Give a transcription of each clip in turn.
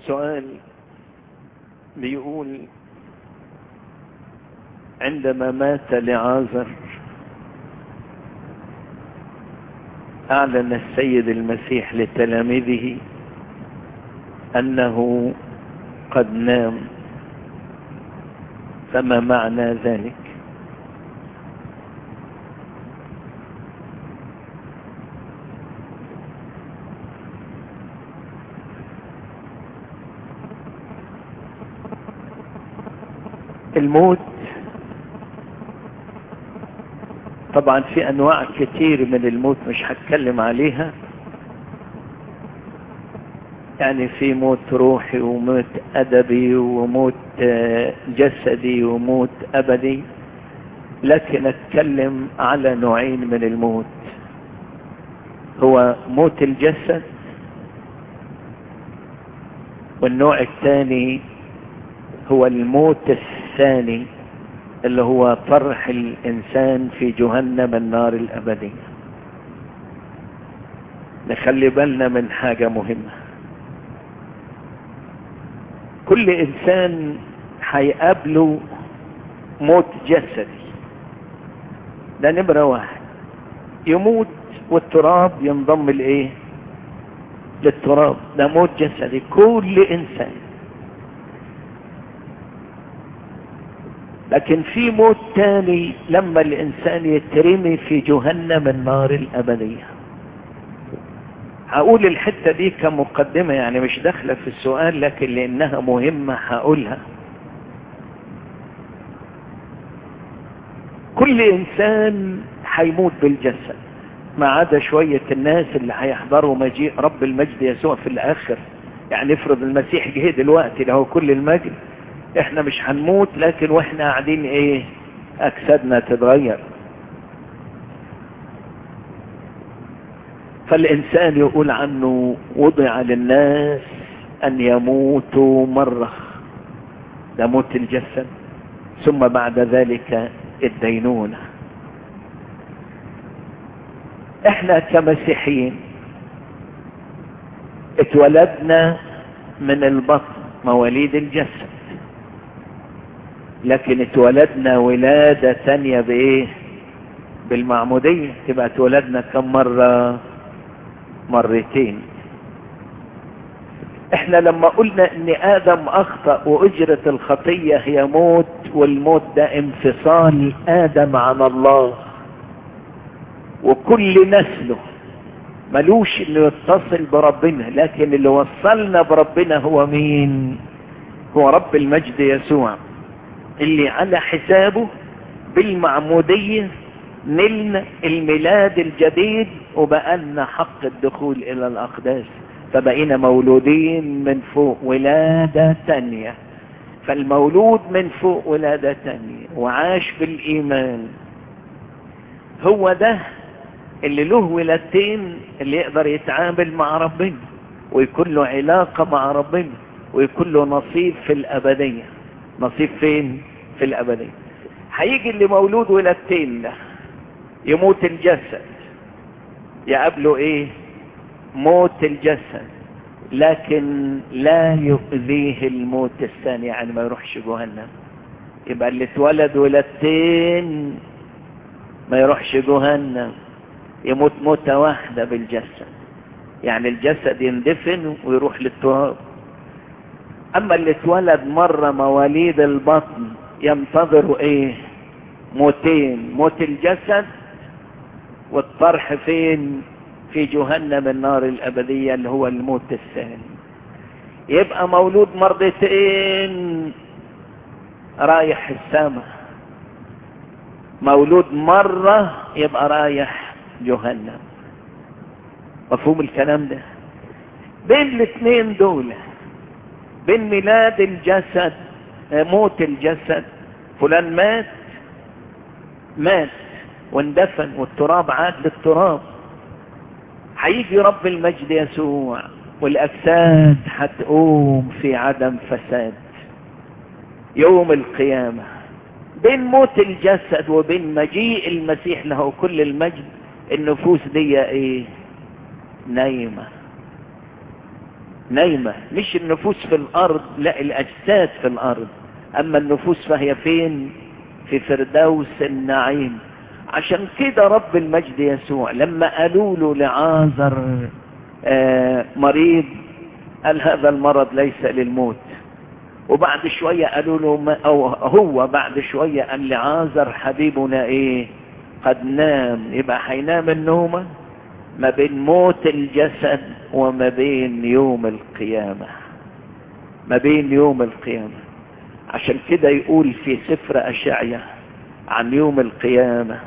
سؤال بيقول عندما مات لعازر اعلن السيد المسيح لتلاميذه انه قد نام فما معنى ذلك الموت طبعا في انواع كتير من الموت مش هتكلم عليها يعني في موت روحي وموت ادبي وموت جسدي وموت ابدي لكن اتكلم على نوعين من الموت هو موت الجسد والنوع الثاني هو الموت الثاني اللي هو طرح الانسان في جهنم النار الابدية نخلي بالنا من حاجة مهمة كل انسان هيقابله موت جسدي ده نمرة واحد يموت والتراب ينضم لايه للتراب ده موت جسدي كل انسان لكن في موت تاني لما الانسان يترمي في جهنم النار الابدية هقول الحتة دي كمقدمة يعني مش داخلة في السؤال لكن لانها مهمة هقولها كل انسان هيموت بالجسد ما عدا شوية الناس اللي هيحضروا مجيء رب المجد يسوع في الاخر يعني افرض المسيح جه دلوقتي له كل المجد احنا مش هنموت لكن واحنا قاعدين ايه اجسادنا تتغير فالانسان يقول عنه وضع للناس ان يموتوا مرة ده موت الجسد ثم بعد ذلك الدينونة احنا كمسيحيين اتولدنا من البطن مواليد الجسد لكن اتولدنا ولادة ثانية بايه بالمعمودية تبقى اتولدنا كم مرة مرتين احنا لما قلنا ان ادم اخطأ واجرة الخطية هي موت والموت ده انفصال ادم عن الله وكل نسله ملوش انه يتصل بربنا لكن اللي وصلنا بربنا هو مين هو رب المجد يسوع اللي على حسابه بالمعمودية نلنا الميلاد الجديد وبقالنا حق الدخول الى الاقداس فبقينا مولودين من فوق ولادة تانية فالمولود من فوق ولادة تانية وعاش بالايمان هو ده اللي له ولادتين اللي يقدر يتعامل مع ربنا ويكون له علاقة مع ربنا ويكون له نصيب في الابدية نصيب فين في الابدية هيجي اللي مولود ولادتين ده يموت الجسد يقابله ايه موت الجسد لكن لا يؤذيه الموت الثاني يعني ما يروحش جهنم يبقى اللي اتولد ولادتين ما يروحش جهنم يموت موتة واحدة بالجسد يعني الجسد يندفن ويروح للتراب اما اللي اتولد مرة مواليد البطن ينتظروا ايه موتين موت الجسد والطرح فين في جهنم النار الابدية اللي هو الموت الثاني يبقى مولود مرتين رايح السماء مولود مرة يبقى رايح جهنم مفهوم الكلام ده بين الاثنين دول بين ميلاد الجسد موت الجسد فلان مات مات واندفن والتراب عاد للتراب هيجي رب المجد يسوع والاجساد هتقوم في عدم فساد يوم القيامة بين موت الجسد وبين مجيء المسيح له كل المجد النفوس دي ايه نايمة نايمة مش النفوس في الارض لا الاجساد في الارض اما النفوس فهي فين في فردوس النعيم عشان كده رب المجد يسوع لما قالوا له لعازر آه مريض قال هذا المرض ليس للموت وبعد شوية قالوا له ما أو هو بعد شوية قال لعازر حبيبنا ايه قد نام يبقى هينام النومة ما بين موت الجسد وما بين يوم القيامة ما بين يوم القيامة عشان كده يقول في سفر أشعية عن يوم القيامة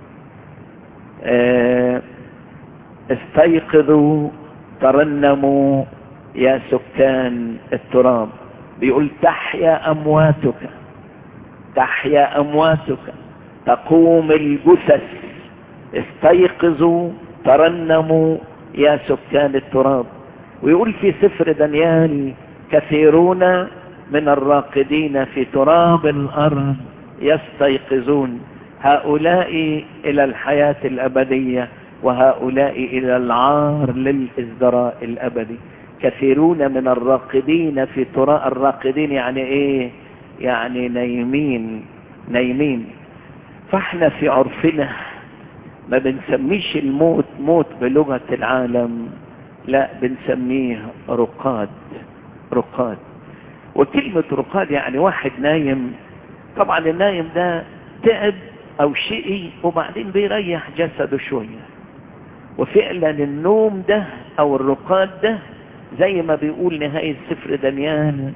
اه استيقظوا ترنموا يا سكان التراب بيقول تحيا أمواتك تحيا أمواتك تقوم الجثث استيقظوا ترنموا يا سكان التراب ويقول في سفر دانيال كثيرون من الراقدين في تراب الأرض يستيقظون هؤلاء إلى الحياة الأبدية وهؤلاء إلى العار للإزدراء الأبدي كثيرون من الراقدين في تراب الراقدين يعني إيه يعني نايمين نايمين فاحنا في عرفنا ما بنسميش الموت موت بلغة العالم لا بنسميه رقاد رقاد وكلمة رقاد يعني واحد نايم طبعا النايم ده تعب او شقي وبعدين بيريح جسده شوية وفعلا النوم ده او الرقاد ده زي ما بيقول نهاية سفر دانيال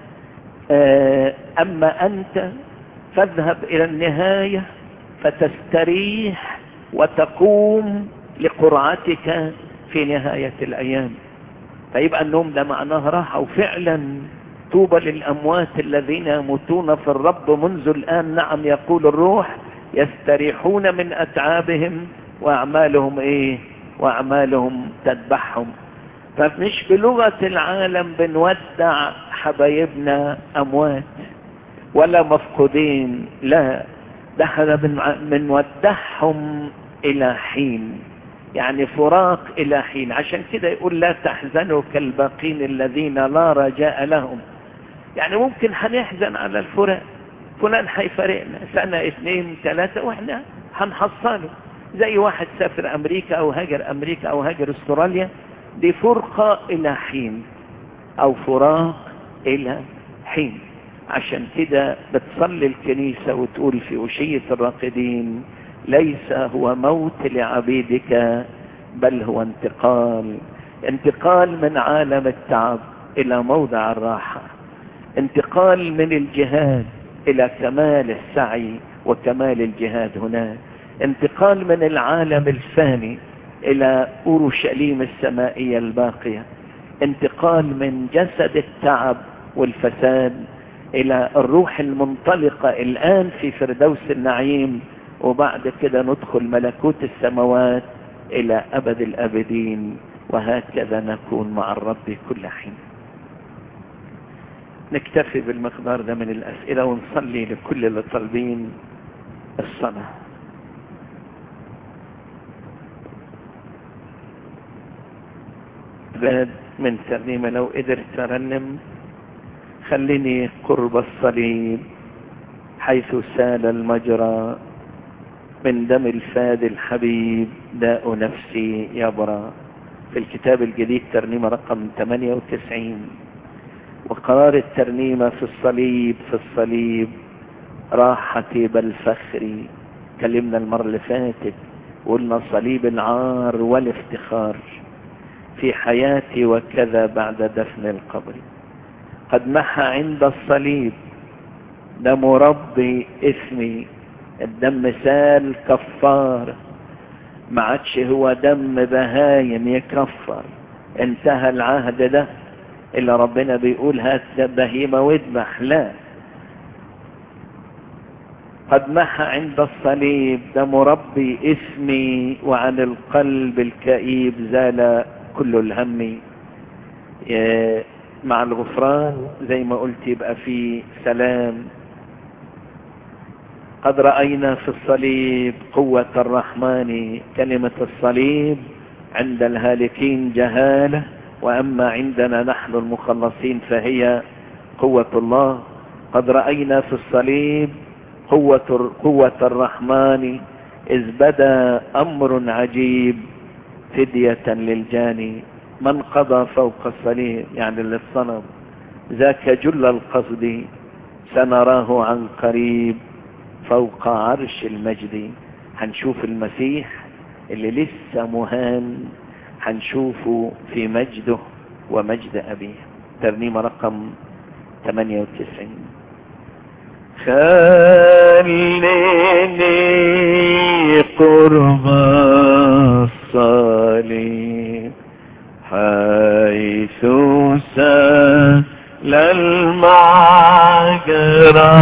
اما انت فاذهب الى النهاية فتستريح وتقوم لقرعتك في نهاية الايام فيبقى النوم ده معناه راحة وفعلا طوبى للأموات الذين يموتون في الرب منذ الآن نعم يقول الروح يستريحون من أتعابهم وأعمالهم إيه وأعمالهم تذبحهم فمش بلغة العالم بنودع حبايبنا أموات ولا مفقودين لا ده احنا بنودعهم إلى حين يعني فراق إلى حين عشان كده يقول لا تحزنوا كالباقين الذين لا رجاء لهم يعني ممكن هنحزن على الفراق فلان هيفارقنا سنة اثنين ثلاثة واحنا هنحصله زي واحد سافر امريكا او هاجر امريكا او هاجر استراليا دي فرقة الى حين او فراق الى حين عشان كده بتصلي الكنيسة وتقول في أشية الراقدين ليس هو موت لعبيدك بل هو انتقال انتقال من عالم التعب الى موضع الراحة انتقال من الجهاد الى كمال السعي وكمال الجهاد هناك انتقال من العالم الفاني الى اورشليم السمائية الباقية انتقال من جسد التعب والفساد الى الروح المنطلقة الان في فردوس النعيم وبعد كده ندخل ملكوت السماوات الى ابد الابدين وهكذا نكون مع الرب كل حين نكتفي بالمقدار ده من الاسئلة ونصلي لكل اللي طالبين الصلاة بعد من ترنيمة لو قدرت ترنم خليني قرب الصليب حيث سال المجرى من دم الفاد الحبيب داء نفسي يبرى في الكتاب الجديد ترنيمة رقم 98 وقرار الترنيمة في الصليب في الصليب راحتي بل فخري كلمنا المرة اللي فاتت قلنا صليب العار والافتخار في حياتي وكذا بعد دفن القبر قد محى عند الصليب دم ربي اسمي الدم سال كفار ما عادش هو دم بهايم يكفر انتهى العهد ده اللي ربنا بيقول هات بهيمة واذبح لا قد محى عند الصليب دم ربي اسمي وعن القلب الكئيب زال كل الهم مع الغفران زي ما قلت يبقى في سلام قد رأينا في الصليب قوة الرحمن كلمة الصليب عند الهالكين جهالة وأما عندنا نحن المخلصين فهي قوة الله قد رأينا في الصليب قوة, قوة الرحمن إذ بدا أمر عجيب فدية للجاني من قضى فوق الصليب يعني للصنم ذاك جل القصد سنراه عن قريب فوق عرش المجد هنشوف المسيح اللي لسه مهان هنشوفه في مجده ومجد أبيه ترنيمة رقم 98 خليني قرب الصليب حيث سال المعجرة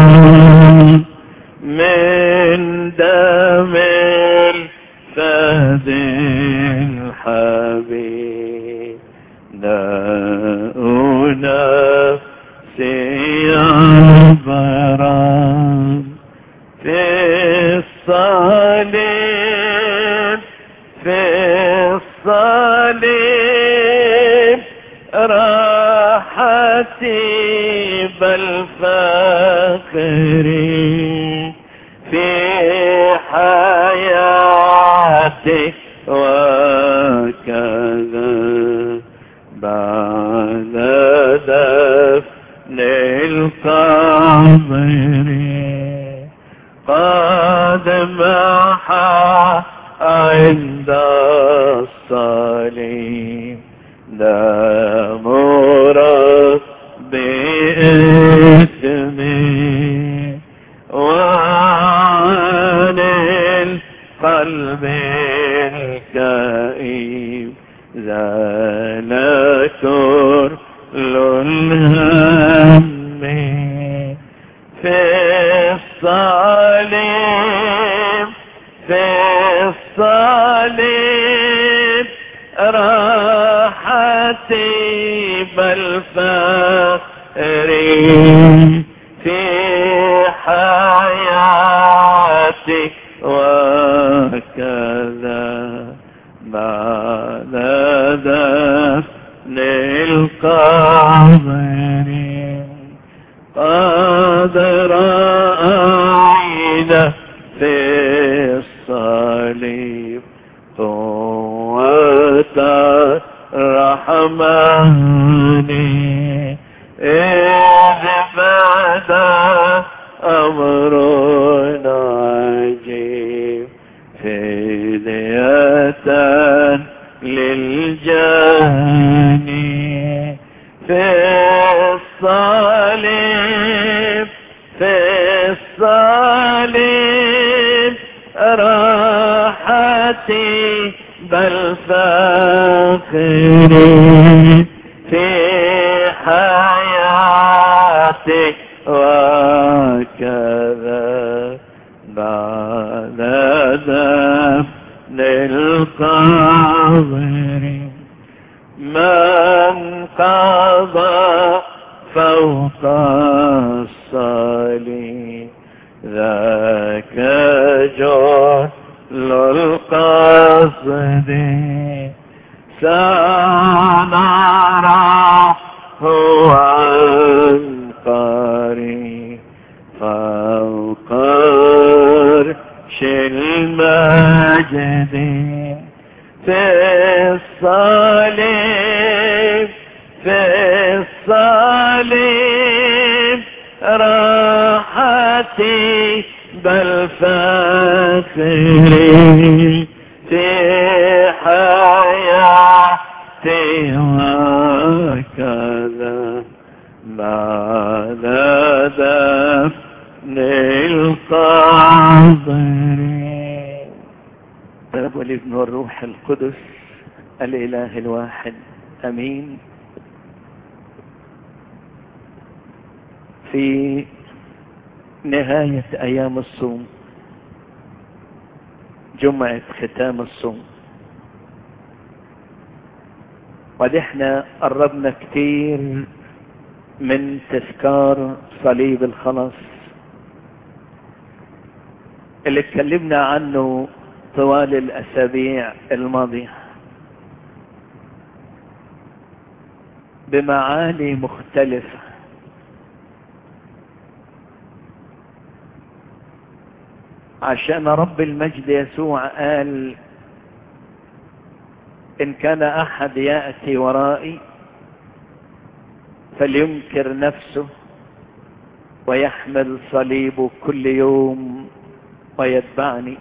من دم الفهد الحبيب داء نفسي عبرا في الصليب في الصليب راحتي بل فخري في حياتي وكذا بعد دفن القبر قد محى عند الصليب دم ربي اسمي وعن القلب الكئيب زال كل الهم في الصليب في الصليب راحتي بل فخري في حياتي وكذا بعد دفن القبر قد رأينا في الصليب قوة الرحمن إذ بدا أمر عجيب فدية للجاني في الصليب في الصليب راحتي بل فاخري في حياتي وكذا بعد دفن القبر من قضى فوق الصليب ذاك جل القصد سنراه عن قريب فوق عرش المجد في الصليب في الصليب راحتي بل فاخري في حياتي وكذا بعد دفن القبر الاب والابن والروح القدس الاله الواحد امين في نهاية ايام الصوم جمعة ختام الصوم قد احنا قربنا كتير من تذكار صليب الخلاص اللي اتكلمنا عنه طوال الاسابيع الماضية بمعاني مختلفة عشان رب المجد يسوع قال إن كان أحد يأتي ورائي فلينكر نفسه ويحمل صليبه كل يوم ويتبعني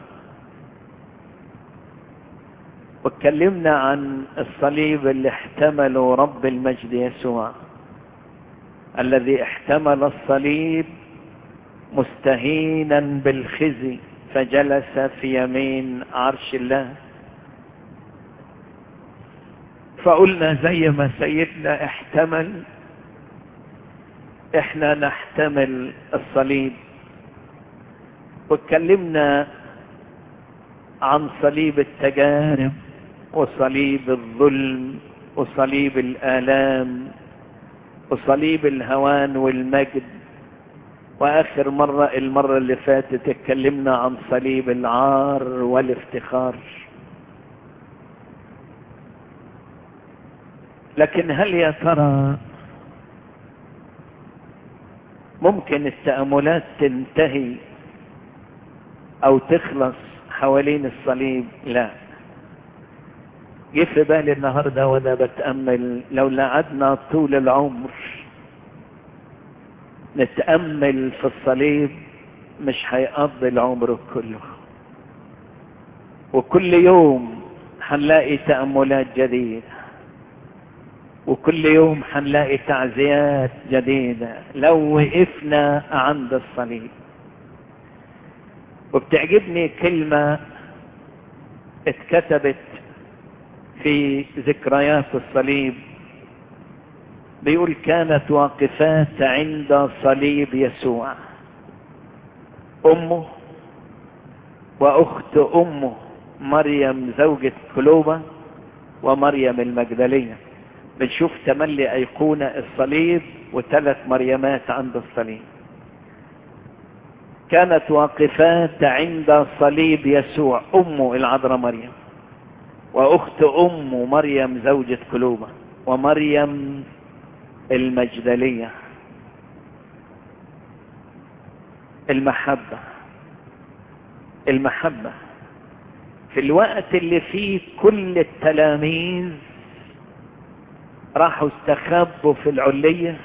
واتكلمنا عن الصليب اللي احتمله رب المجد يسوع الذي احتمل الصليب مستهينا بالخزي فجلس في يمين عرش الله فقلنا زي ما سيدنا احتمل احنا نحتمل الصليب واتكلمنا عن صليب التجارب وصليب الظلم وصليب الآلام وصليب الهوان والمجد وآخر مرة المرة اللي فاتت اتكلمنا عن صليب العار والافتخار لكن هل يا ترى ممكن التأملات تنتهي أو تخلص حوالين الصليب لا جه في بالي النهارده وانا بتامل لو لعدنا طول العمر نتامل في الصليب مش هيقضي العمر كله وكل يوم هنلاقي تاملات جديده وكل يوم هنلاقي تعزيات جديده لو وقفنا عند الصليب وبتعجبني كلمه اتكتبت في ذكريات الصليب بيقول كانت واقفات عند صليب يسوع امه واخت امه مريم زوجة كلوبة ومريم المجدلية بنشوف تملي ايقونة الصليب وثلاث مريمات عند الصليب كانت واقفات عند صليب يسوع امه العذراء مريم واخت امه مريم زوجة كلوبة ومريم المجدلية المحبة المحبة في الوقت اللي فيه كل التلاميذ راحوا استخبوا في العلية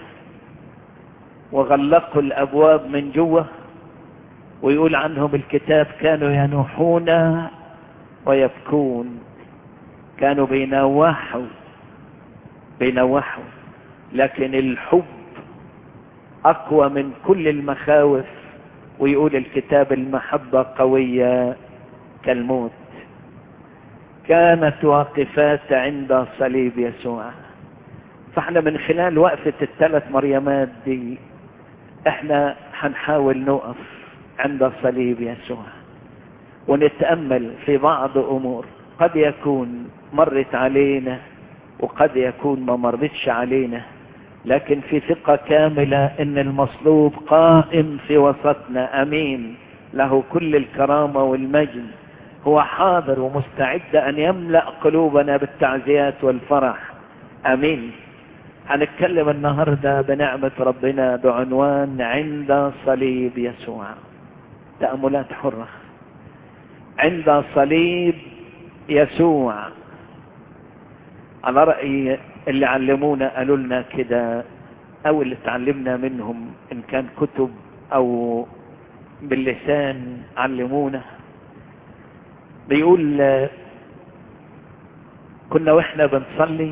وغلقوا الابواب من جوه ويقول عنهم الكتاب كانوا ينوحون ويبكون كانوا بينوحوا بينوحوا لكن الحب اقوى من كل المخاوف ويقول الكتاب المحبة قوية كالموت كانت واقفات عند صليب يسوع فاحنا من خلال وقفة الثلاث مريمات دي احنا هنحاول نقف عند صليب يسوع ونتأمل في بعض امور قد يكون مرت علينا وقد يكون ما مرتش علينا لكن في ثقة كاملة ان المصلوب قائم في وسطنا امين له كل الكرامة والمجد هو حاضر ومستعد ان يملأ قلوبنا بالتعزيات والفرح امين هنتكلم النهاردة بنعمة ربنا بعنوان عند صليب يسوع تأملات حرة عند صليب يسوع على رأي اللي علمونا قالوا لنا كده او اللي اتعلمنا منهم ان كان كتب او باللسان علمونا بيقول كنا واحنا بنصلي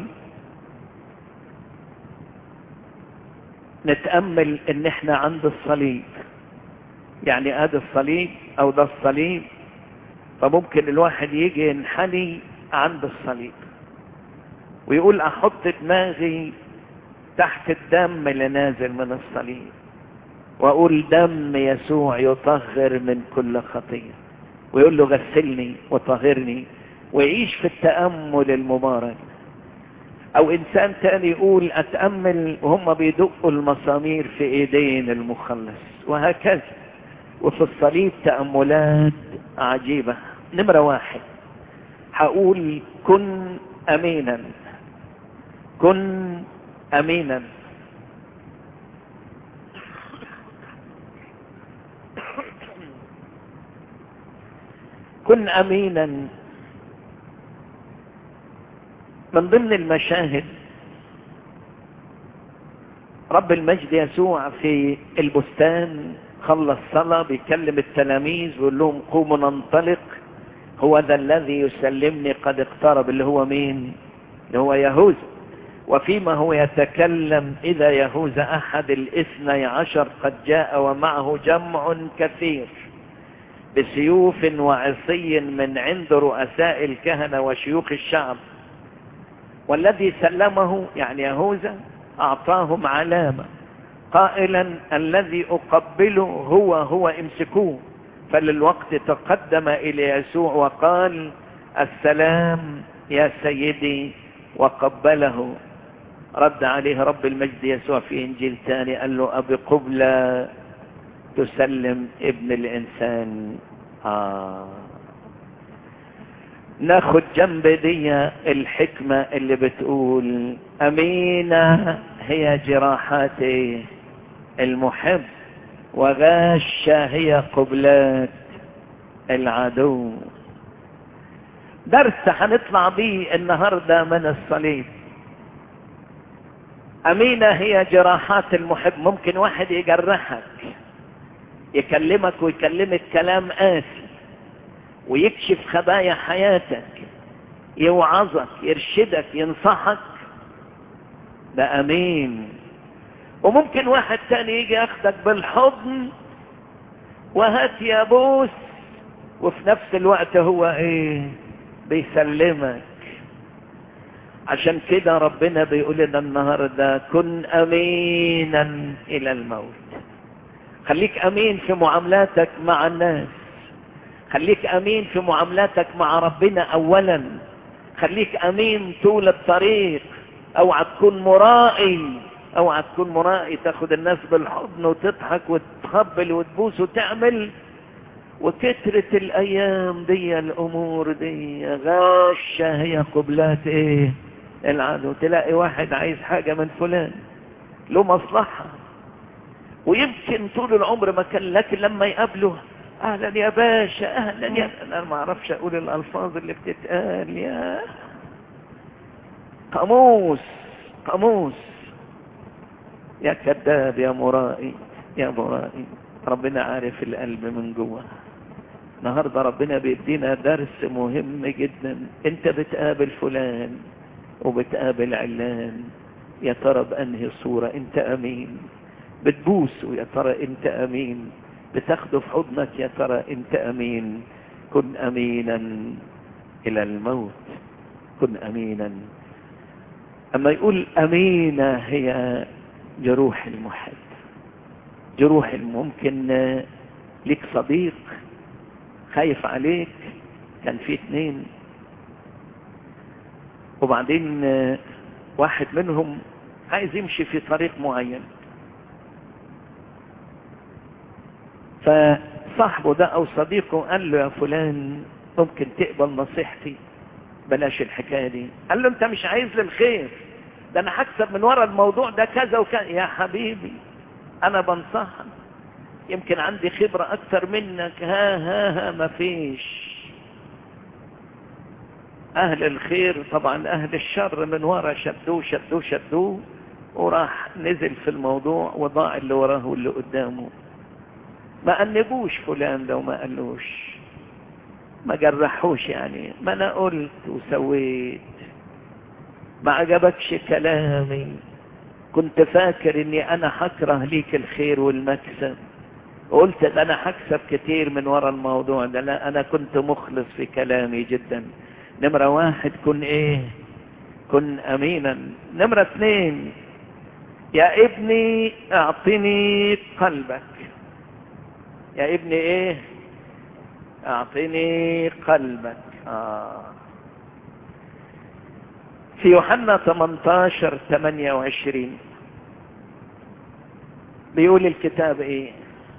نتأمل ان احنا عند الصليب يعني ادي الصليب او ده الصليب فممكن الواحد يجي ينحني عند الصليب ويقول احط دماغي تحت الدم اللي نازل من الصليب واقول دم يسوع يطهر من كل خطيه ويقول له غسلني وطهرني ويعيش في التامل المبارك او انسان تاني يقول اتامل وهم بيدقوا المسامير في ايدين المخلص وهكذا وفي الصليب تاملات عجيبه نمره واحد هقول كن امينا كن امينا كن امينا من ضمن المشاهد رب المجد يسوع في البستان خلص صلاة بيكلم التلاميذ ويقول لهم قوموا ننطلق هو ذا الذي يسلمني قد اقترب اللي هو مين اللي هو يهوذا وفيما هو يتكلم إذا يهوذا أحد الاثني عشر قد جاء ومعه جمع كثير بسيوف وعصي من عند رؤساء الكهنة وشيوخ الشعب والذي سلمه يعني يهوذا أعطاهم علامة قائلا الذي أقبله هو هو امسكوه فللوقت تقدم إلى يسوع وقال السلام يا سيدي وقبله رد عليه رب المجد يسوع في إنجيل ثاني قال له أبي قبلة تسلم ابن الإنسان آه ناخد جنب دي الحكمة اللي بتقول أمينة هي جراحات المحب وغاشة هي قبلات العدو درس هنطلع بيه النهاردة من الصليب أمينة هي جراحات المحب ممكن واحد يجرحك يكلمك ويكلمك كلام قاسي ويكشف خبايا حياتك يوعظك يرشدك ينصحك ده امين وممكن واحد تاني يجي ياخدك بالحضن وهات يا بوس وفي نفس الوقت هو ايه بيسلمك عشان كده ربنا بيقول لنا النهارده كن امينا الى الموت خليك امين في معاملاتك مع الناس خليك امين في معاملاتك مع ربنا اولا خليك امين طول الطريق اوعى تكون مرائي اوعى تكون مرائي تاخد الناس بالحضن وتضحك وتخبل وتبوس وتعمل وكترة الايام دي الامور دي غاشة هي قبلات ايه العدو تلاقي واحد عايز حاجة من فلان له مصلحة ويمكن طول العمر ما كان لكن لما يقابله اهلا يا باشا اهلا يا انا ما اعرفش اقول الالفاظ اللي بتتقال يا قاموس قاموس يا كذاب يا مرائي يا مرائي ربنا عارف القلب من جوه النهارده ربنا بيدينا درس مهم جدا انت بتقابل فلان وبتقابل علان يا ترى بانهي صوره انت امين بتبوسه يا ترى انت امين بتاخده في حضنك يا ترى انت امين كن امينا الى الموت كن امينا اما يقول امينة هي جروح المحب جروح ممكن ليك صديق خايف عليك كان في اتنين وبعدين واحد منهم عايز يمشي في طريق معين فصاحبه ده او صديقه قال له يا فلان ممكن تقبل نصيحتي بلاش الحكاية دي قال له انت مش عايز لي الخير ده انا هكسب من ورا الموضوع ده كذا وكذا يا حبيبي انا بنصحك يمكن عندي خبرة اكتر منك ها ها ها مفيش اهل الخير طبعا اهل الشر من ورا شدوه شدوه شدوه وراح نزل في الموضوع وضاع اللي وراه واللي قدامه ما أنبوش فلان ده وما قالوش ما جرحوش يعني ما أنا قلت وسويت ما عجبكش كلامي كنت فاكر اني انا هكره ليك الخير والمكسب قلت ده انا هكسب كتير من ورا الموضوع ده لا انا كنت مخلص في كلامي جدا نمرة واحد كن ايه كن امينا نمرة اثنين يا ابني اعطني قلبك يا ابني ايه اعطني قلبك آه. في يوحنا 18 28 بيقول الكتاب ايه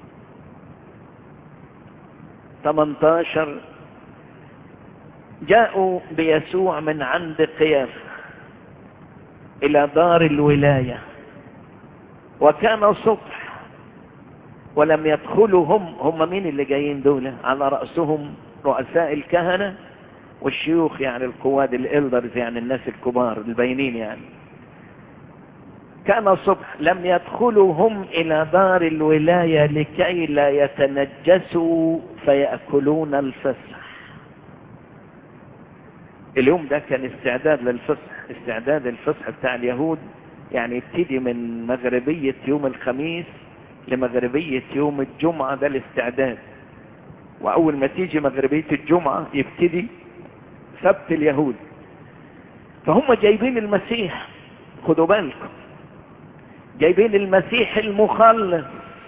18 جاءوا بيسوع من عند قيافة الى دار الولاية وكان صبح ولم يدخلوا هم هم مين اللي جايين دول على رأسهم رؤساء الكهنة والشيوخ يعني القواد الالدرز يعني الناس الكبار الباينين يعني كان صبح لم يدخلوا هم الى دار الولاية لكي لا يتنجسوا فيأكلون الفسح اليوم ده كان استعداد للفصح استعداد الفصح بتاع اليهود يعني يبتدي من مغربية يوم الخميس لمغربية يوم الجمعة ده الاستعداد وأول ما تيجي مغربية الجمعة يبتدي سبت اليهود فهم جايبين المسيح خدوا بالكم جايبين المسيح المخلص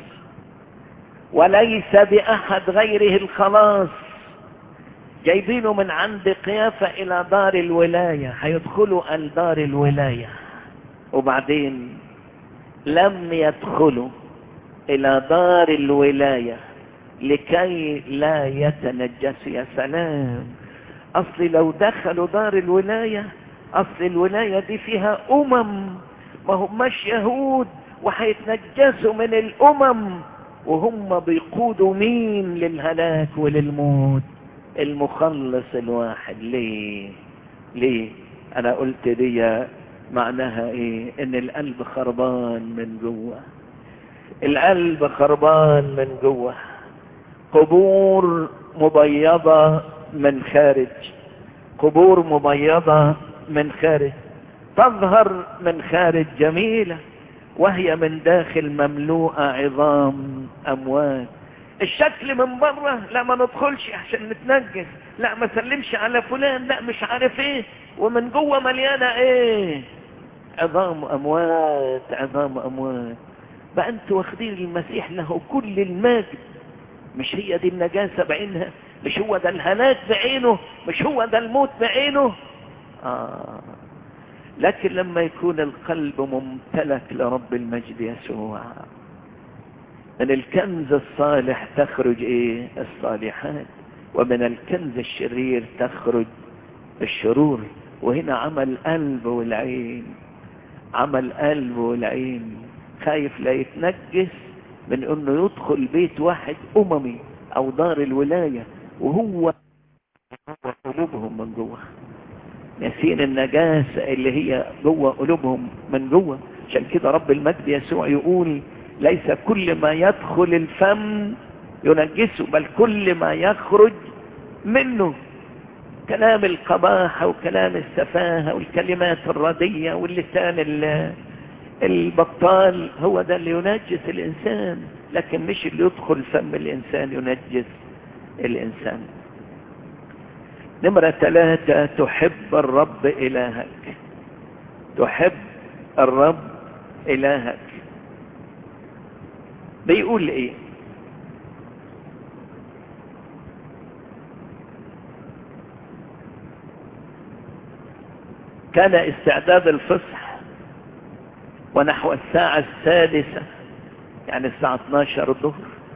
وليس بأحد غيره الخلاص جايبينه من عند قيافة إلى دار الولاية هيدخلوا الدار الولاية وبعدين لم يدخلوا إلى دار الولاية لكي لا يتنجسوا يا سلام أصل لو دخلوا دار الولاية أصل الولاية دي فيها أمم ما هماش يهود وهيتنجسوا من الأمم وهم بيقودوا مين للهلاك وللموت المخلص الواحد ليه ليه انا قلت دي معناها ايه ان القلب خربان من جوه القلب خربان من جوه قبور مبيضة من خارج قبور مبيضة من خارج تظهر من خارج جميلة وهي من داخل مملوءة عظام أموات الشكل من بره لا ما ندخلش عشان نتنجس لا ما سلمش على فلان لا مش عارف ايه ومن جوه مليانه ايه عظام اموات عظام اموات بقى انتوا واخدين المسيح له كل المجد مش هي دي النجاسة بعينها مش هو ده الهلاك بعينه مش هو ده الموت بعينه آه. لكن لما يكون القلب ممتلك لرب المجد يسوع من الكنز الصالح تخرج ايه الصالحات ومن الكنز الشرير تخرج الشرور وهنا عمل قلب والعين عمل قلب والعين خايف لا يتنجس من انه يدخل بيت واحد اممي او دار الولاية وهو قلوبهم من جوه ناسين النجاسة اللي هي جوه قلوبهم من جوه عشان كده رب المجد يسوع يقول ليس كل ما يدخل الفم ينجسه بل كل ما يخرج منه كلام القباحة وكلام السفاهة والكلمات الردية واللسان البطال هو ده اللي ينجس الإنسان لكن مش اللي يدخل فم الإنسان ينجس الإنسان نمرة ثلاثة تحب الرب إلهك تحب الرب إلهك بيقول ايه كان استعداد الفصح ونحو الساعة السادسة يعني الساعة 12 الظهر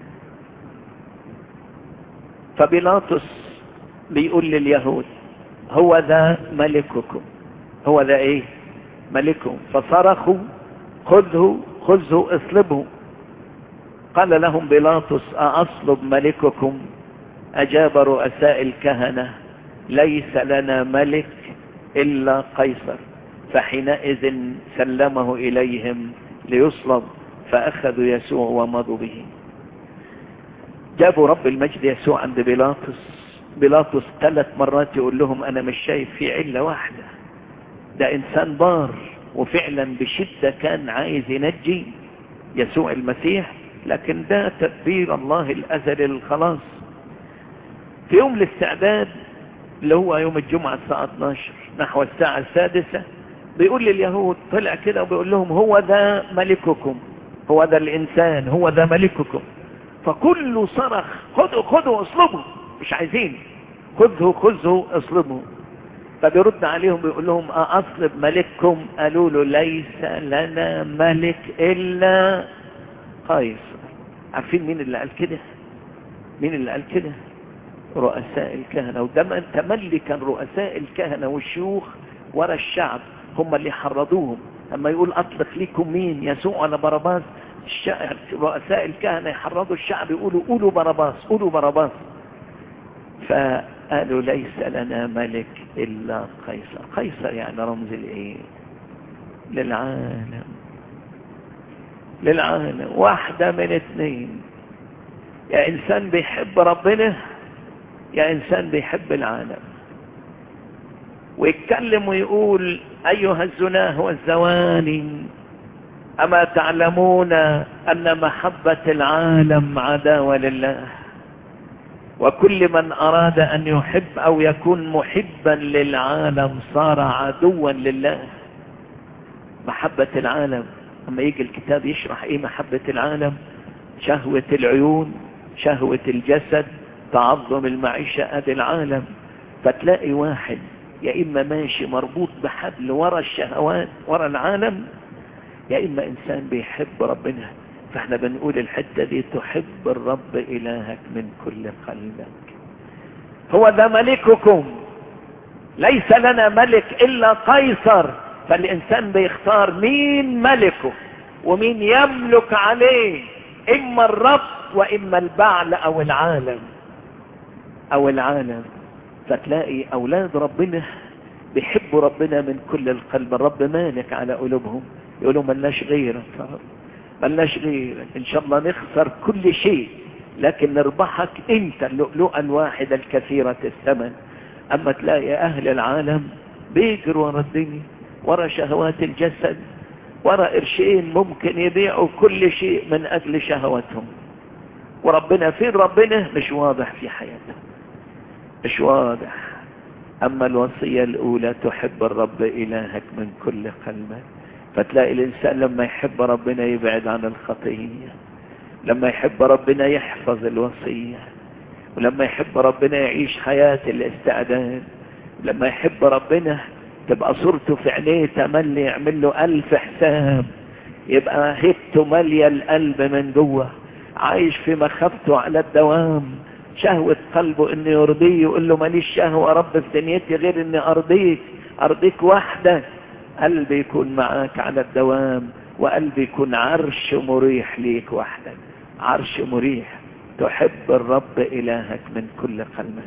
فبيلاطس بيقول لليهود هو ذا ملككم هو ذا ايه ملكهم فصرخوا خذه خذه اصلبه قال لهم بيلاطس أأصلب ملككم أجاب رؤساء الكهنة ليس لنا ملك إلا قيصر فحينئذ سلمه إليهم ليصلب فأخذوا يسوع ومضوا به جابوا رب المجد يسوع عند بيلاطس بيلاطس ثلاث مرات يقول لهم أنا مش شايف في علة واحدة ده إنسان بار وفعلا بشدة كان عايز ينجي يسوع المسيح لكن ده تدبير الله الأزلي للخلاص في يوم الاستعداد اللي هو يوم الجمعة الساعة 12 نحو الساعة السادسة بيقول لليهود طلع كده وبيقول لهم هو ذا ملككم هو ذا الإنسان هو ذا ملككم فكله صرخ خذوا خذوا اصلبوا مش عايزين خذه خذه اصلبه فبيرد عليهم بيقول لهم أصلب ملككم قالوا له ليس لنا ملك إلا قيصر عارفين مين اللي قال كده مين اللي قال كده رؤساء الكهنة وده تملي كان رؤساء الكهنة والشيوخ ورا الشعب هم اللي حرضوهم اما يقول اطلق لكم مين يسوع ولا باراباس الشاعر رؤساء الكهنة يحرضوا الشعب يقولوا قولوا باراباس قولوا باراباس فقالوا ليس لنا ملك الا قيصر قيصر يعني رمز الايه للعالم للعالم واحدة من اثنين يا انسان بيحب ربنا يا انسان بيحب العالم ويتكلم ويقول ايها الزناه والزواني اما تعلمون ان محبة العالم عداوة لله وكل من اراد ان يحب او يكون محبا للعالم صار عدوا لله محبة العالم اما يجي الكتاب يشرح ايه محبة العالم شهوة العيون شهوة الجسد تعظم المعيشة ادي العالم فتلاقي واحد يا اما ماشي مربوط بحبل ورا الشهوات ورا العالم يا اما انسان بيحب ربنا فاحنا بنقول الحتة دي تحب الرب الهك من كل قلبك هو ذا ملككم ليس لنا ملك الا قيصر فالانسان بيختار مين ملكه ومين يملك عليه اما الرب واما البعل او العالم او العالم فتلاقي اولاد ربنا بيحبوا ربنا من كل القلب الرب مالك على قلوبهم يقولوا ملناش غيرك يا رب ملناش غيرك ان شاء الله نخسر كل شيء لكن نربحك انت اللؤلؤة الواحدة الكثيرة الثمن اما تلاقي اهل العالم بيجروا ورا الدنيا ورا شهوات الجسد ورا قرشين ممكن يبيعوا كل شيء من اجل شهواتهم وربنا فين ربنا مش واضح في حياتهم مش واضح اما الوصية الاولى تحب الرب الهك من كل قلبك فتلاقي الانسان لما يحب ربنا يبعد عن الخطية لما يحب ربنا يحفظ الوصية ولما يحب ربنا يعيش حياة الاستعداد لما يحب ربنا تبقى صورته في عينيه تملي يعمل له ألف حساب يبقى هبته مالية القلب من جوه عايش في مخافته على الدوام شهوة قلبه انه يرضيه يقول له ماليش شهوة رب في دنيتي غير اني ارضيك ارضيك وحدك قلبي يكون معاك على الدوام وقلبي يكون عرش مريح ليك وحدك عرش مريح تحب الرب إلهك من كل قلبك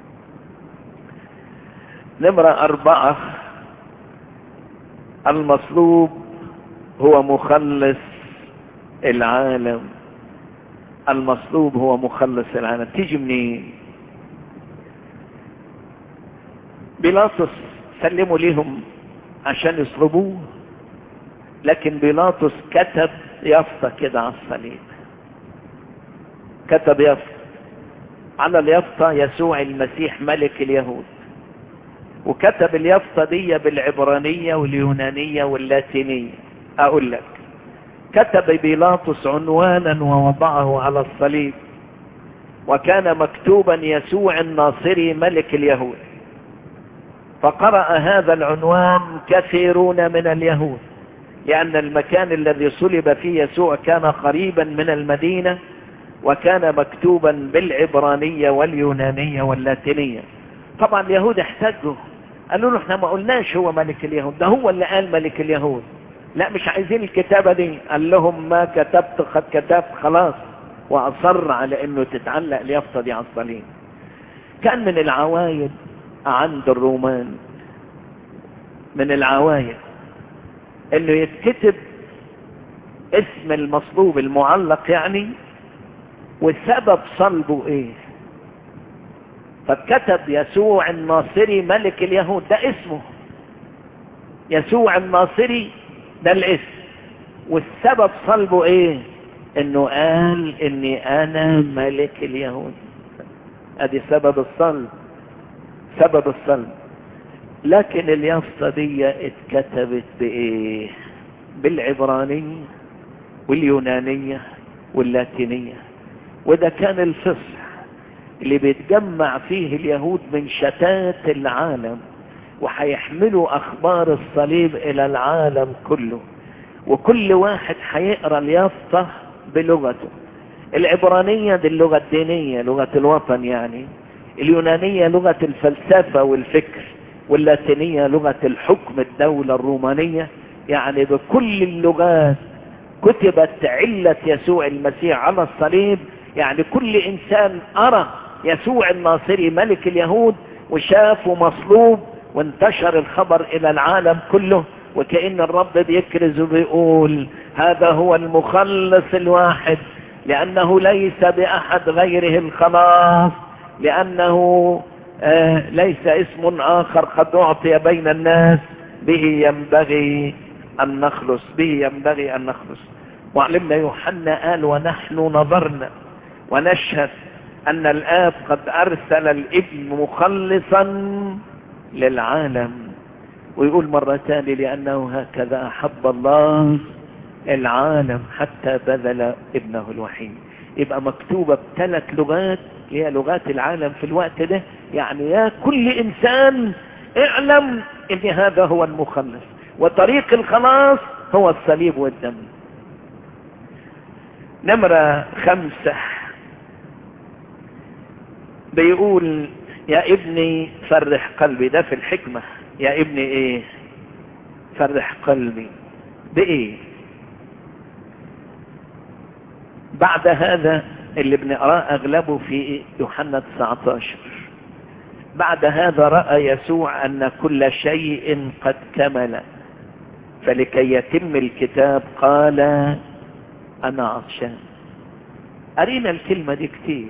نمرة أربعة المطلوب هو مخلص العالم المطلوب هو مخلص العالم تيجي منين بيلاطس سلموا ليهم عشان يصلبوه لكن بيلاطس كتب يافطة كده على الصليب كتب يافطة على اليافطة يسوع المسيح ملك اليهود وكتب اليافطة دي بالعبرانية واليونانية واللاتينية اقول لك كتب بيلاطس عنوانا ووضعه على الصليب وكان مكتوبا يسوع الناصري ملك اليهود فقرأ هذا العنوان كثيرون من اليهود لأن المكان الذي صلب فيه يسوع كان قريبا من المدينة وكان مكتوبا بالعبرانية واليونانية واللاتينية طبعا اليهود احتجوا قالوا له احنا ما قلناش هو ملك اليهود ده هو اللي قال ملك اليهود لا مش عايزين الكتابة دي قال لهم ما كتبت قد كتبت خلاص وأصر على انه تتعلق اليافطة دي على الصليب كان من العوايد عند الرومان من العوايد انه يتكتب اسم المصلوب المعلق يعني وسبب صلبه ايه فكتب يسوع الناصري ملك اليهود ده اسمه يسوع الناصري ده الاسم والسبب صلبه ايه انه قال اني انا ملك اليهود ادي سبب الصلب سبب الصلب لكن اليافطة دي اتكتبت بايه بالعبرانية واليونانية واللاتينية وده كان الفصح اللي بيتجمع فيه اليهود من شتات العالم وهيحملوا اخبار الصليب الى العالم كله وكل واحد هيقرا اليافطة بلغته العبرانية دي اللغة الدينية لغة الوطن يعني اليونانية لغة الفلسفة والفكر واللاتينية لغة الحكم الدولة الرومانية يعني بكل اللغات كتبت علة يسوع المسيح على الصليب يعني كل انسان ارى يسوع الناصري ملك اليهود وشافه مصلوب وانتشر الخبر الى العالم كله وكأن الرب بيكرز وبيقول هذا هو المخلص الواحد لأنه ليس بأحد غيره الخلاص لأنه آه ليس اسم آخر قد أعطي بين الناس به ينبغي أن نخلص به ينبغي أن نخلص معلمنا يوحنا قال ونحن نظرنا ونشهد أن الآب قد أرسل الابن مخلصا للعالم ويقول مرة ثانية لأنه هكذا أحب الله العالم حتى بذل ابنه الوحيد يبقى مكتوبة بثلاث لغات هي لغات العالم في الوقت ده يعني يا كل إنسان اعلم ان هذا هو المخلص وطريق الخلاص هو الصليب والدم نمرة خمسة بيقول يا ابني فرح قلبي ده في الحكمة يا ابني ايه فرح قلبي بايه بعد هذا اللي بنقراه اغلبه في يوحنا 19 بعد هذا رأى يسوع ان كل شيء قد كمل فلكي يتم الكتاب قال انا عطشان قرينا الكلمة دي كتير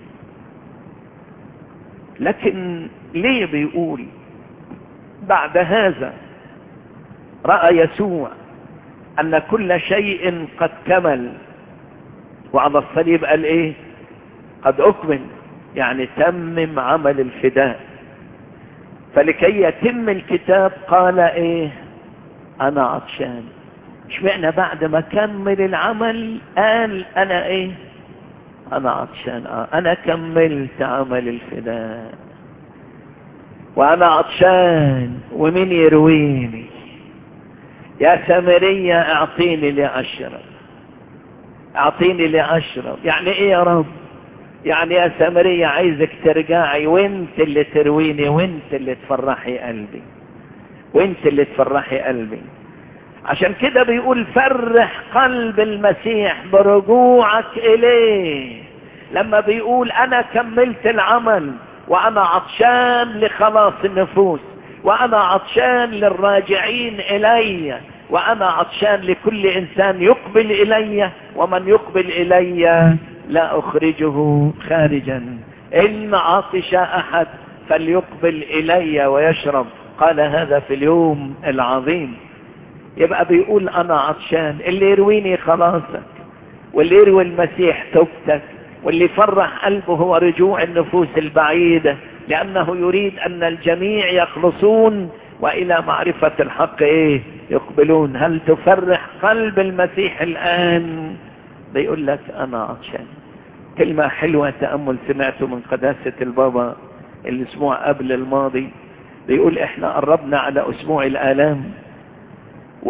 لكن ليه بيقول بعد هذا رأى يسوع أن كل شيء قد كمل وعلى الصليب قال إيه قد أكمل يعني تمم عمل الفداء فلكي يتم الكتاب قال إيه أنا عطشان اشمعنى بعد ما كمل العمل قال أنا إيه أنا عطشان آه. أنا كملت عمل الفداء وأنا عطشان ومين يرويني يا سامرية اعطيني لأشرب اعطيني لأشرب يعني ايه يا رب يعني يا سامرية عايزك ترجعي وانت اللي ترويني وانت اللي تفرحي قلبي وانت اللي تفرحي قلبي عشان كده بيقول فرح قلب المسيح برجوعك اليه لما بيقول انا كملت العمل وانا عطشان لخلاص النفوس وانا عطشان للراجعين الي وانا عطشان لكل انسان يقبل الي ومن يقبل الي لا اخرجه خارجا ان عطش احد فليقبل الي ويشرب قال هذا في اليوم العظيم يبقى بيقول انا عطشان اللي يرويني خلاصك واللي يروي المسيح توبتك واللي يفرح قلبه هو رجوع النفوس البعيدة لأنه يريد أن الجميع يخلصون وإلى معرفة الحق إيه يقبلون هل تفرح قلب المسيح الآن بيقول لك أنا عطشان كلمة حلوة تأمل سمعته من قداسة البابا الأسبوع قبل الماضي بيقول إحنا قربنا على أسبوع الآلام و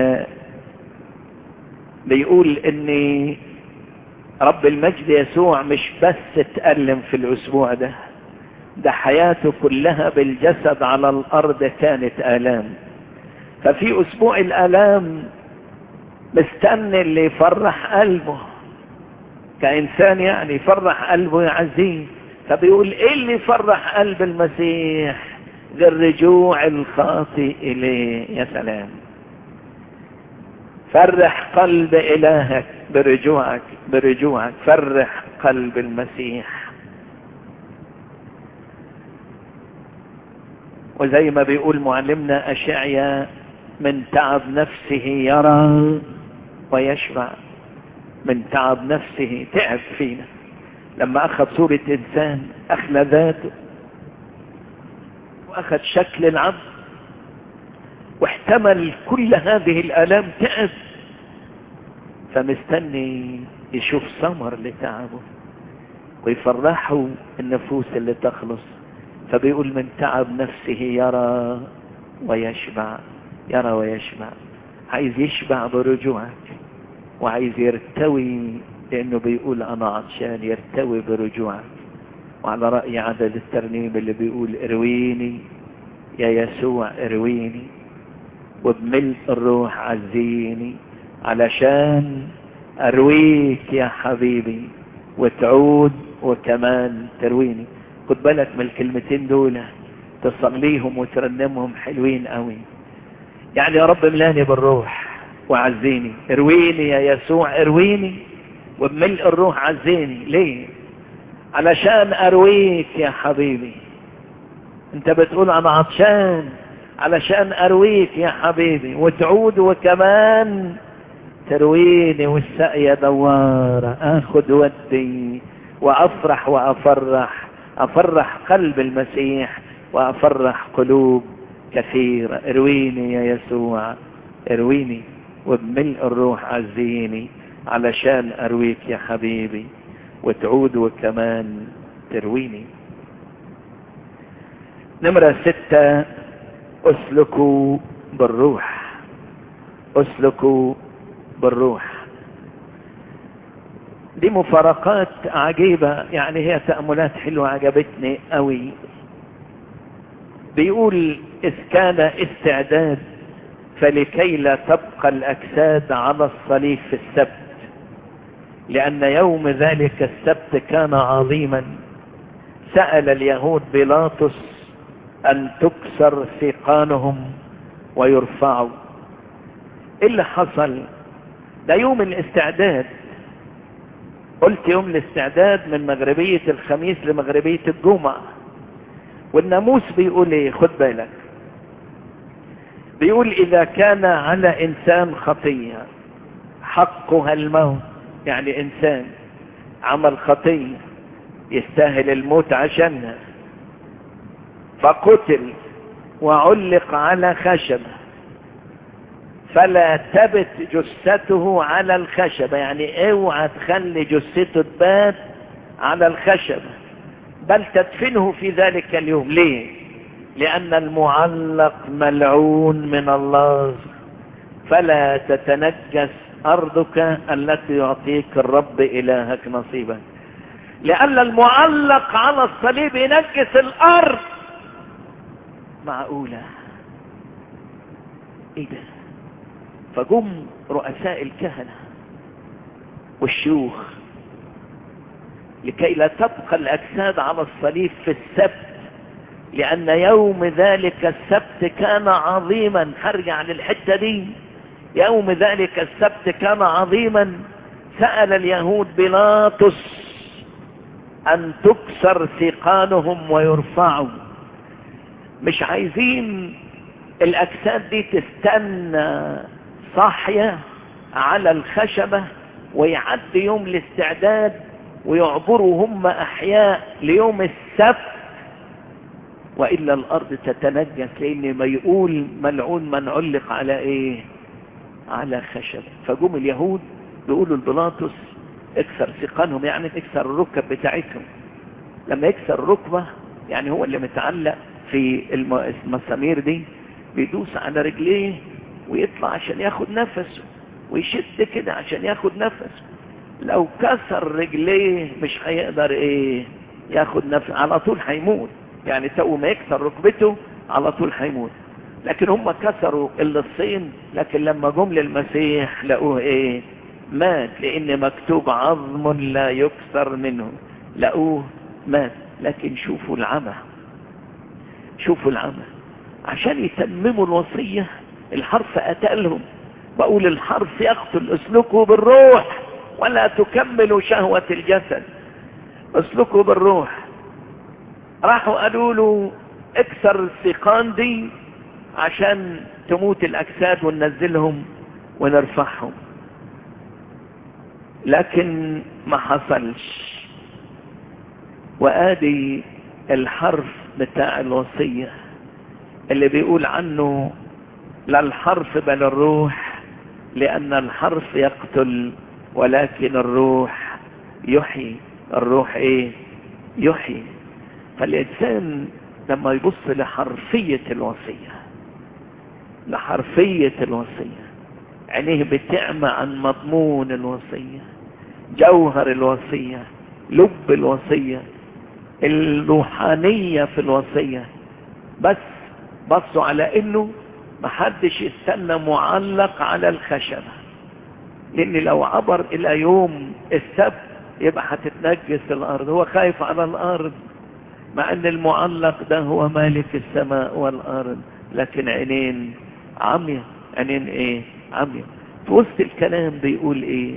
بيقول إني رب المجد يسوع مش بس اتألم في الأسبوع ده ده حياته كلها بالجسد على الأرض كانت آلام ففي أسبوع الآلام مستني اللي يفرح قلبه كإنسان يعني يفرح قلبه يعزيه فبيقول ايه اللي يفرح قلب المسيح غير رجوع الخاطئ إليه يا سلام فرح قلب إلهك برجوعك برجوعك فرح قلب المسيح وزي ما بيقول معلمنا أشعيا من تعب نفسه يرى ويشبع من تعب نفسه تعب فينا لما أخذ صورة إنسان أخلى ذاته وأخذ شكل العبد واحتمل كل هذه الآلام تعب فمستني يشوف ثمر لتعبه ويفرحوا النفوس اللي تخلص فبيقول من تعب نفسه يرى ويشبع يرى ويشبع عايز يشبع برجوعك وعايز يرتوي لانه بيقول انا عطشان يرتوي برجوعك وعلى رأي عدد الترنيم اللي بيقول ارويني يا يسوع ارويني وبملء الروح عزيني علشان ارويك يا حبيبي وتعود وكمان ترويني خد بالك من الكلمتين دول تصليهم وترنمهم حلوين قوي يعني يا رب ملاني بالروح وعزيني ارويني يا يسوع ارويني وبملء الروح عزيني ليه علشان ارويك يا حبيبي انت بتقول انا عطشان علشان ارويك يا حبيبي وتعود وكمان ترويني والسقية دوارة اخد ودي وافرح وافرح افرح قلب المسيح وافرح قلوب كثيرة ارويني يا يسوع ارويني وبملء الروح عزيني علشان ارويك يا حبيبي وتعود وكمان ترويني نمرة ستة اسلكوا بالروح اسلكوا بالروح دي مفارقات عجيبة يعني هي تأملات حلوة عجبتني قوي بيقول إذ كان استعداد فلكي لا تبقى الأجساد على الصليب في السبت لأن يوم ذلك السبت كان عظيما سأل اليهود بيلاطس أن تكسر ثقانهم ويرفعوا إيه اللي حصل ده يوم الاستعداد قلت يوم الاستعداد من مغربية الخميس لمغربية الجمعة والناموس بيقول ايه خد بالك بيقول اذا كان على انسان خطية حقها الموت يعني انسان عمل خطية يستاهل الموت عشانها فقتل وعلق على خشبه فلا تبت جثته على الخشبة يعني اوعى تخلي جثته تبات على الخشبة بل تدفنه في ذلك اليوم ليه لأن المعلق ملعون من الله فلا تتنجس أرضك التي يعطيك الرب إلهك نصيبا لأن المعلق على الصليب ينجس الأرض معقولة ايه ده فجم رؤساء الكهنة والشيوخ لكي لا تبقى الأجساد على الصليب في السبت لأن يوم ذلك السبت كان عظيما هرجع للحتة دي يوم ذلك السبت كان عظيما سأل اليهود بيلاطس أن تكسر ثقانهم ويرفعوا مش عايزين الأجساد دي تستنى صاحية على الخشبة ويعدي يوم الاستعداد ويعبروا هم أحياء ليوم السبت وإلا الأرض تتنجس لأن ما يقول ملعون من علق على إيه على خشب فجم اليهود بيقولوا البلاطس اكسر ثقانهم يعني اكسر الركب بتاعتهم لما يكسر الركبة يعني هو اللي متعلق في المسامير دي بيدوس على رجليه ويطلع عشان ياخد نفسه ويشد كده عشان ياخد نفسه لو كسر رجليه مش هيقدر ايه ياخد نفس على طول هيموت يعني تو ما يكسر ركبته على طول هيموت لكن هم كسروا اللصين لكن لما جم للمسيح لقوه ايه مات لان مكتوب عظم لا يكسر منه لقوه مات لكن شوفوا العمى شوفوا العمى عشان يتمموا الوصية الحرف أتألهم بقول الحرف يقتل اسلكوا بالروح ولا تكملوا شهوة الجسد اسلكوا بالروح راحوا قالوا له اكسر الثقان دي عشان تموت الاجساد وننزلهم ونرفعهم لكن ما حصلش وادي الحرف بتاع الوصية اللي بيقول عنه لا الحرف بل الروح لان الحرف يقتل ولكن الروح يحيي الروح ايه يحيي فالإنسان لما يبص لحرفية الوصية لحرفية الوصية عينيه بتعمى عن مضمون الوصية جوهر الوصية لب الوصية الروحانية في الوصية بس بصوا على انه محدش يستنى معلق على الخشبة لان لو عبر الى يوم السبت يبقى هتتنجس الارض هو خايف على الارض مع ان المعلق ده هو مالك السماء والارض لكن عينين عمية عينين ايه عمية في وسط الكلام بيقول ايه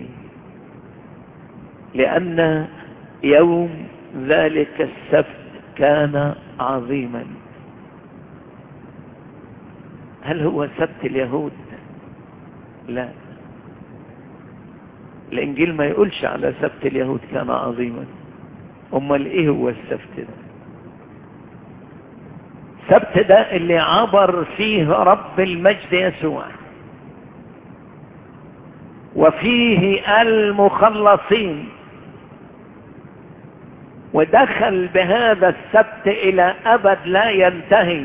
لان يوم ذلك السبت كان عظيما هل هو سبت اليهود لا الانجيل ما يقولش على سبت اليهود كان عظيما امال ايه هو السبت ده السبت ده اللي عبر فيه رب المجد يسوع وفيه المخلصين ودخل بهذا السبت الى ابد لا ينتهي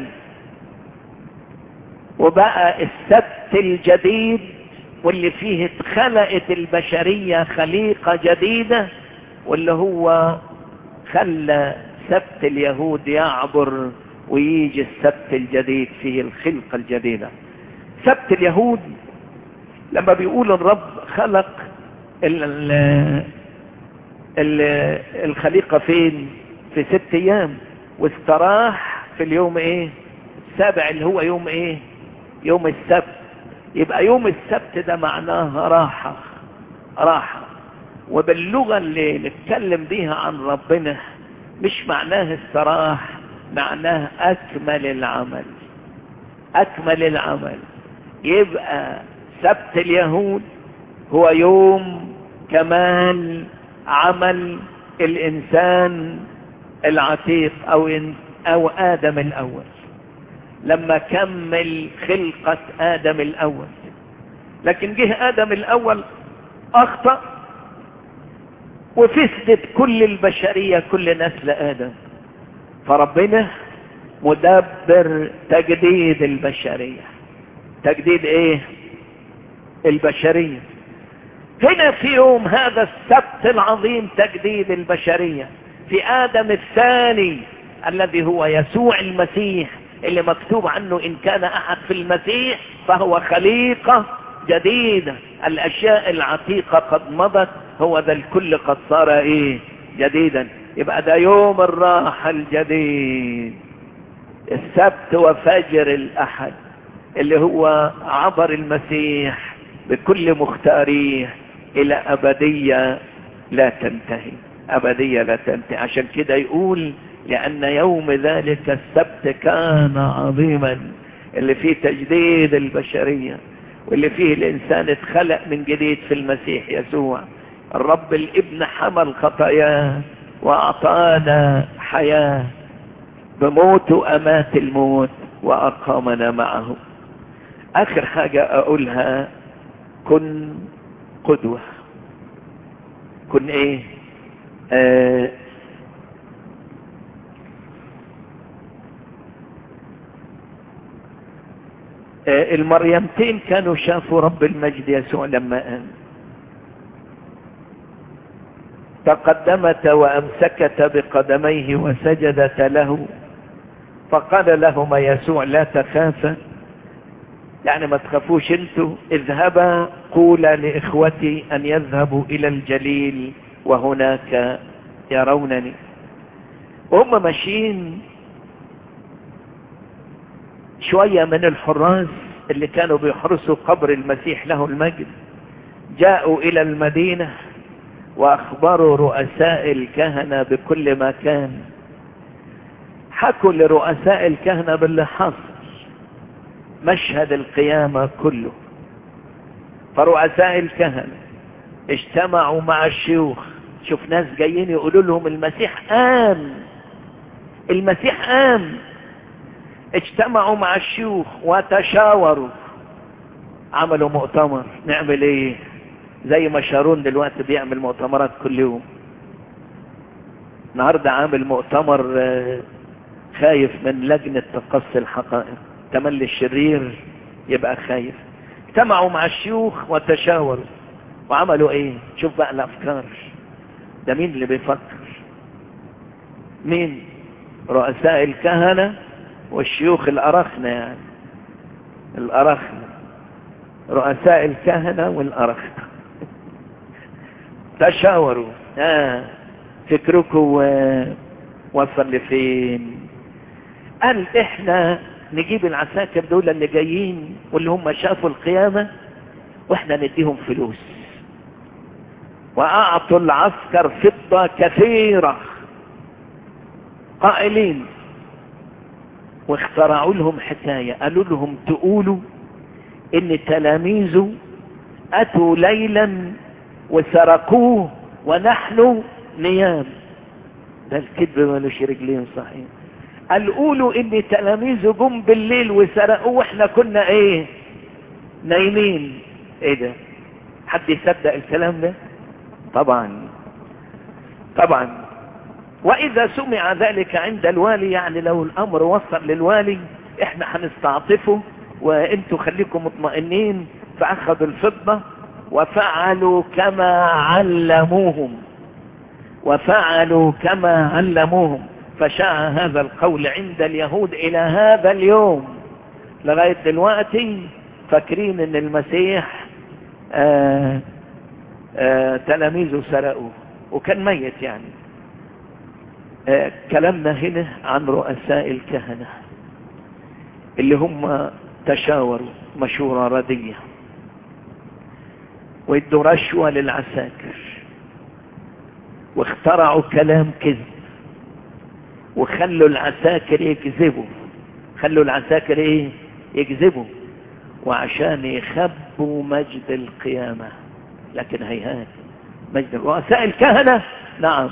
وبقى السبت الجديد واللي فيه اتخلقت البشرية خليقة جديدة واللي هو خلى سبت اليهود يعبر ويجي السبت الجديد فيه الخلقة الجديدة سبت اليهود لما بيقول الرب خلق ال ال ال الخليقة فين في ست ايام واستراح في اليوم ايه السابع اللي هو يوم ايه يوم السبت يبقى يوم السبت ده معناه راحة راحة وباللغة اللي نتكلم بيها عن ربنا مش معناه استراح معناه أكمل العمل أكمل العمل يبقى سبت اليهود هو يوم كمال عمل الإنسان العتيق أو, أو آدم الأول لما كمل خلقة آدم الأول لكن جه آدم الأول أخطأ وفسدت كل البشرية كل نسل آدم فربنا مدبر تجديد البشرية تجديد ايه البشرية هنا في يوم هذا السبت العظيم تجديد البشرية في آدم الثاني الذي هو يسوع المسيح اللي مكتوب عنه إن كان أحد في المسيح فهو خليقة جديدة الأشياء العتيقة قد مضت هو ذا الكل قد صار إيه جديدا يبقى ده يوم الراحة الجديد السبت وفجر الأحد اللي هو عبر المسيح بكل مختاريه إلى أبدية لا تنتهي أبدية لا تنتهي عشان كده يقول لأن يوم ذلك السبت كان عظيما اللي فيه تجديد البشرية واللي فيه الإنسان اتخلق من جديد في المسيح يسوع الرب الابن حمل خطاياه وأعطانا حياة بموت أمات الموت وأقامنا معه آخر حاجة أقولها كن قدوة كن إيه آه آه المريمتين كانوا شافوا رب المجد يسوع لما قام تقدمت وأمسكت بقدميه وسجدت له فقال لهما يسوع لا تخافا يعني ما تخافوش انتوا اذهبا قولا لإخوتي أن يذهبوا إلى الجليل وهناك يرونني وهم ماشيين شوية من الحراس اللي كانوا بيحرسوا قبر المسيح له المجد جاءوا إلى المدينة وأخبروا رؤساء الكهنة بكل ما كان حكوا لرؤساء الكهنة باللي حصل مشهد القيامة كله فرؤساء الكهنة اجتمعوا مع الشيوخ شوف ناس جايين يقولوا لهم المسيح قام المسيح قام اجتمعوا مع الشيوخ وتشاوروا عملوا مؤتمر نعمل ايه زي ما شارون دلوقتي بيعمل مؤتمرات كل يوم النهارده عامل مؤتمر خايف من لجنة تقصي الحقائق تملي الشرير يبقى خايف اجتمعوا مع الشيوخ وتشاوروا وعملوا ايه شوف بقى الافكار ده مين اللي بيفكر مين رؤساء الكهنة والشيوخ الأرخنة يعني الأرخنة رؤساء الكهنة والأرخنة تشاوروا آه فكركم وصل لفين قال احنا نجيب العساكر دول اللي جايين واللي هم شافوا القيامة واحنا نديهم فلوس واعطوا العسكر فضة كثيرة قائلين واخترعوا لهم حكاية قالوا لهم تقولوا ان تلاميذه اتوا ليلا وسرقوه ونحن نيام ده الكذب مالوش رجلين صحيح قال قولوا ان تلاميذه جم بالليل وسرقوه واحنا كنا ايه نايمين ايه ده حد يصدق الكلام ده طبعا طبعا واذا سمع ذلك عند الوالي يعني لو الامر وصل للوالي احنا هنستعطفه وانتوا خليكم مطمئنين فاخذوا الفضة وفعلوا كما علموهم وفعلوا كما علموهم فشاع هذا القول عند اليهود الى هذا اليوم لغاية دلوقتي فاكرين ان المسيح آآ آآ تلاميذه سرقوه وكان ميت يعني كلامنا هنا عن رؤساء الكهنة اللي هم تشاوروا مشورة ردية وادوا رشوة للعساكر واخترعوا كلام كذب وخلوا العساكر يكذبوا خلوا العساكر ايه يكذبوا وعشان يخبوا مجد القيامة لكن هيهات مجد رؤساء الكهنة نعم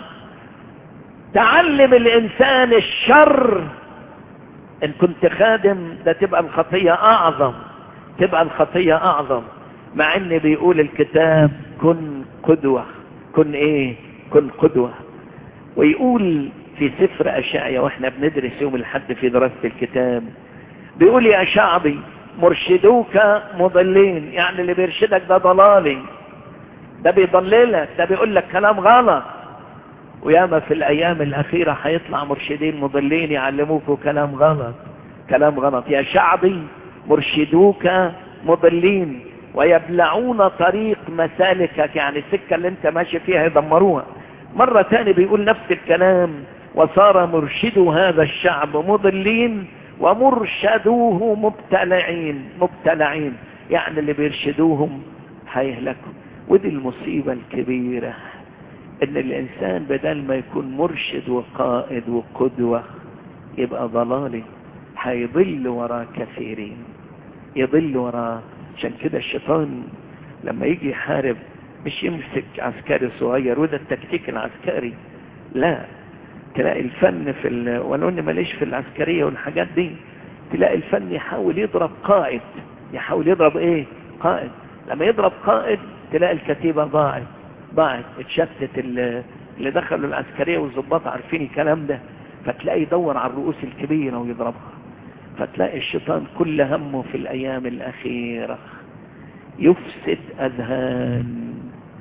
تعلم الانسان الشر ان كنت خادم ده تبقى الخطية اعظم تبقى الخطية اعظم مع ان بيقول الكتاب كن قدوة كن ايه كن قدوة ويقول في سفر اشعيا واحنا بندرس يوم الحد في دراسة الكتاب بيقول يا شعبي مرشدوك مضلين يعني اللي بيرشدك ده ضلالي ده بيضللك ده بيقول لك كلام غلط وياما في الايام الاخيرة هيطلع مرشدين مضلين يعلموكوا كلام غلط كلام غلط يا شعبي مرشدوك مضلين ويبلعون طريق مسالكك يعني السكة اللي انت ماشي فيها يدمروها مرة تاني بيقول نفس الكلام وصار مرشدو هذا الشعب مضلين ومرشدوه مبتلعين مبتلعين يعني اللي بيرشدوهم هيهلكوا ودي المصيبة الكبيرة ان الانسان بدل ما يكون مرشد وقائد وقدوة يبقى ضلالي هيضل وراء كثيرين يضل وراء عشان كده الشيطان لما يجي يحارب مش يمسك عسكري صغير وده التكتيك العسكري لا تلاقي الفن في ال... ولو اني ماليش في العسكرية والحاجات دي تلاقي الفن يحاول يضرب قائد يحاول يضرب ايه قائد لما يضرب قائد تلاقي الكتيبة ضاعت ضاعت اتشتت اللي دخلوا العسكرية والضباط عارفين الكلام ده فتلاقي يدور على الرؤوس الكبيرة ويضربها فتلاقي الشيطان كل همه في الأيام الأخيرة يفسد أذهان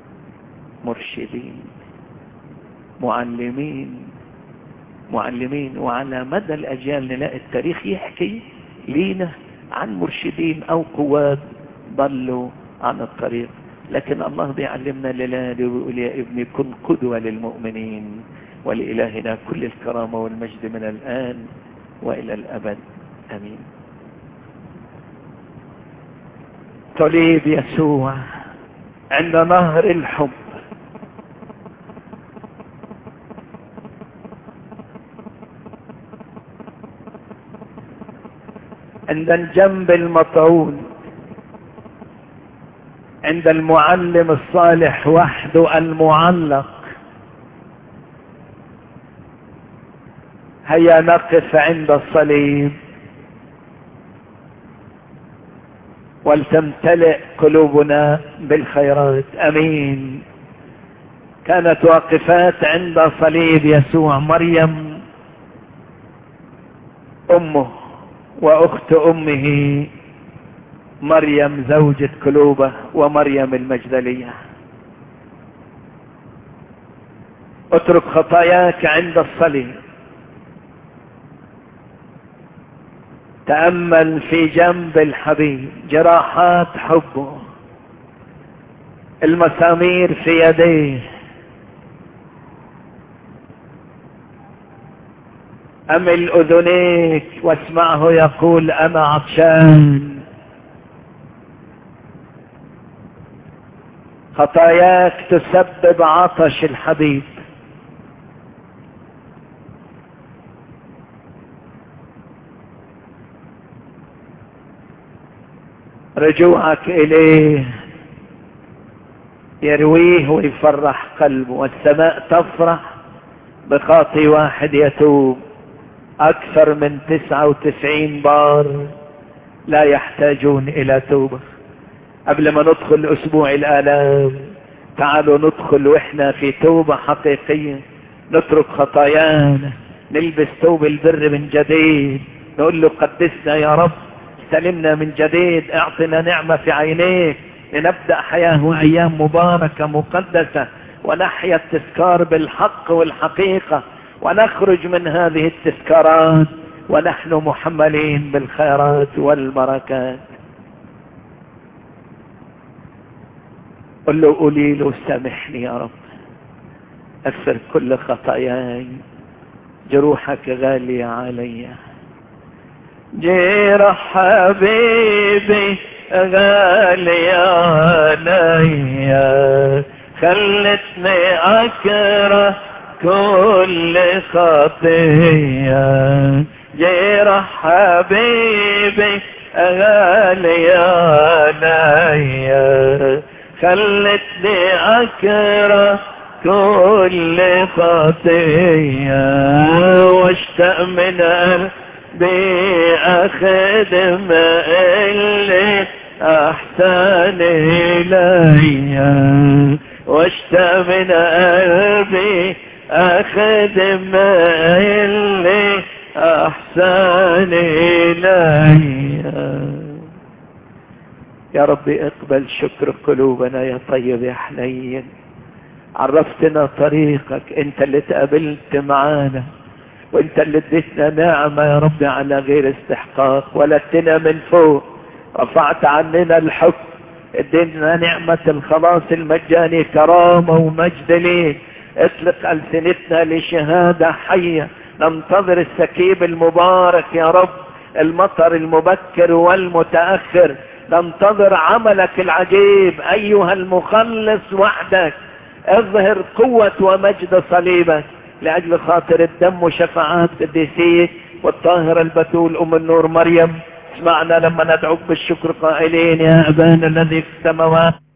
مرشدين معلمين معلمين وعلى مدى الأجيال نلاقي التاريخ يحكي لينا عن مرشدين أو قوات ضلوا عن الطريق لكن الله بيعلمنا لله ويقول يا ابني كن قدوة للمؤمنين ولإلهنا كل الكرامة والمجد من الآن وإلى الأبد أمين طليب يسوع عند نهر الحب عند الجنب المطعون عند المعلم الصالح وحده المعلق هيا نقف عند الصليب ولتمتلئ قلوبنا بالخيرات امين كانت واقفات عند صليب يسوع مريم امه واخت امه مريم زوجة كلوبة ومريم المجدلية اترك خطاياك عند الصليب تأمل في جنب الحبيب جراحات حبه المسامير في يديه أمل أذنيك واسمعه يقول أنا عطشان خطاياك تسبب عطش الحبيب رجوعك إليه يرويه ويفرح قلبه والسماء تفرح بخاطي واحد يتوب أكثر من تسعة وتسعين بار لا يحتاجون إلى توبة قبل ما ندخل أسبوع الآلام تعالوا ندخل وإحنا في توبة حقيقية نترك خطايانا نلبس ثوب البر من جديد نقول له قدسنا يا رب استلمنا من جديد اعطنا نعمة في عينيك لنبدأ حياة وأيام مباركة مقدسة ونحيا التذكار بالحق والحقيقة ونخرج من هذه التذكارات ونحن محملين بالخيرات والبركات قل له قولي له سامحني يا رب اغفر كل خطاياي جروحك غالية علي جرح حبيبي غالية علي خلتني أكره كل خطية جرح حبيبي غالية علي خلتني أكره كل خطية واشتاق من قلبي أخدم اللي أحسن إلي واشتاق من قلبي أخدم اللي أحسن إلي يا رب اقبل شكر قلوبنا يا طيب يا حنين عرفتنا طريقك انت اللي تقابلت معانا وانت اللي اديتنا نعمة يا رب على غير استحقاق ولدتنا من فوق رفعت عننا الحكم ادينا نعمة الخلاص المجاني كرامة ومجد ليك اطلق ألسنتنا لشهادة حية ننتظر السكيب المبارك يا رب المطر المبكر والمتأخر ننتظر عملك العجيب أيها المخلص وحدك اظهر قوة ومجد صليبك لأجل خاطر الدم وشفاعات قديسيك والطاهرة البتول أم النور مريم اسمعنا لما ندعوك بالشكر قائلين يا أبانا الذي في السماوات